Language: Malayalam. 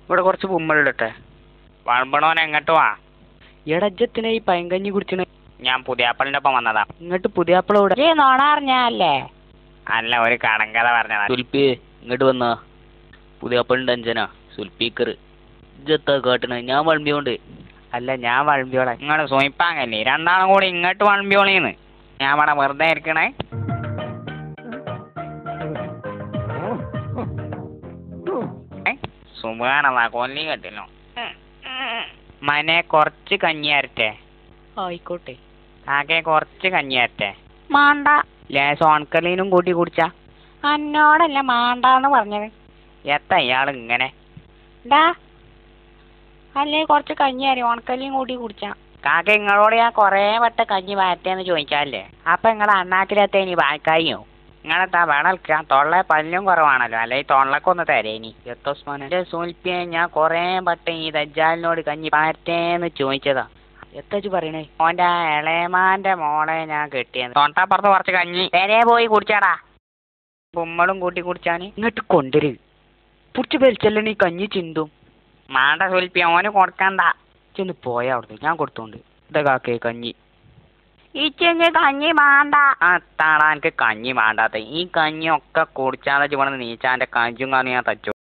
ഇവിടെ കുറച്ച് പുമ്മളിട്ടെ വളമ്പണോൻ എങ്ങോട്ട് വാ എടജത്തിനെ ഈ പയങ്കഞ്ഞി കുടിച്ചിന് ഞാൻ പുതിയാപ്പളിന്റെ ഒപ്പം വന്നതാ ഇങ്ങോട്ട് പുതിയാപ്പിള ഇവിടെ ഈ നോണ അറിഞ്ഞല്ലേ അല്ല ഒരു കടങ്കഥ പറഞ്ഞതാ സുൽപ്പി ഇങ്ങോട്ട് വന്നാ പുതിയാപ്പിളിന്റെ അഞ്ചനാ സുൽപ്പീക്കർ ഇജ്ജത്താ കാട്ടണ ഞാൻ വളമ്പിയോണ്ട് അല്ല ഞാൻ വളമ്പിയോളെ നിങ്ങൾ സൂയിപ്പാങ്ങല്ലേ രണ്ടാളും കൂടി ഇങ്ങോട്ട് വളമ്പിയോളീന്ന് ഞാൻ ഇവിടെ വെറുതെ ഇരിക്കണേ സുബാനതാ കൊല്ലി കെട്ടില്ലോ മനെ കുറച്ച് കഞ്ഞി അരട്ടെ ആയിക്കോട്ടെ ആകെ കുറച്ച് കഞ്ഞി അരട്ടെ മാണ്ട ലേശം ഓൺക്കലീനും കൂട്ടി കുടിച്ചാ അന്നോടല്ല മാണ്ടാന്ന് പറഞ്ഞത് എത്ത ഇയാൾ ഇങ്ങനെ ഡാ അല്ലേ കുറച്ച് കഞ്ഞി അരി ഉണക്കല്ലിയും കൂട്ടി കുടിച്ചാ കാക്ക നിങ്ങളോട് ഞാൻ കൊറേ വട്ടം കഞ്ഞി വാറ്റേന്ന് ചോദിക്കാല്ലേ അപ്പൊ നിങ്ങളെ അണ്ണാക്കിലത്തെ ഇനി വാക്കായോ നിങ്ങളെത്താ വേണൽക്ക തൊള്ള പല്ലും കുറവാണല്ലോ അല്ലെ തൊള്ളക്കൊന്ന് തരേനി എത്തോസ്മാനെ എന്റെ സൂൽപ്പിയെ ഞാൻ കൊറേ വട്ടം ഈ ദജ്ജാലിനോട് കഞ്ഞി പാറ്റേന്ന് ചോദിച്ചതാ എത്താച്ചു പറയണേ ഓന്റെ ആ ഇളയമാന്റെ മോളെ ഞാൻ കെട്ടിയത് തൊണ്ടപ്പുറത്ത് കുറച്ച് കഞ്ഞി പെരേ പോയി കുടിച്ചാടാ കുമ്മളും കൂട്ടി കുടിച്ചാന് ഇങ്ങോട്ട് കൊണ്ടുവര് പുടിച്ച് വലിച്ചല്ലേ ഈ കഞ്ഞി ചിന്തും മാണ്ട സൂൽപ്പി ഓന് കൊടുക്കണ്ട ചെന്ന് പോയാ അവിടുന്ന് ഞാൻ കൊടുത്തോണ്ട് ഇതാ കാക്കേ കഞ്ഞി ഇച്ചെങ്കി കഞ്ഞി മാണ്ട ആ താടാ എനിക്ക് കഞ്ഞി മാണ്ടാത്ത ഈ കഞ്ഞി ഒക്കെ കുടിച്ചാതെ ചുവന്ന് നീച്ചാന്റെ കഞ്ചും കാണി ഞാൻ തച്ചു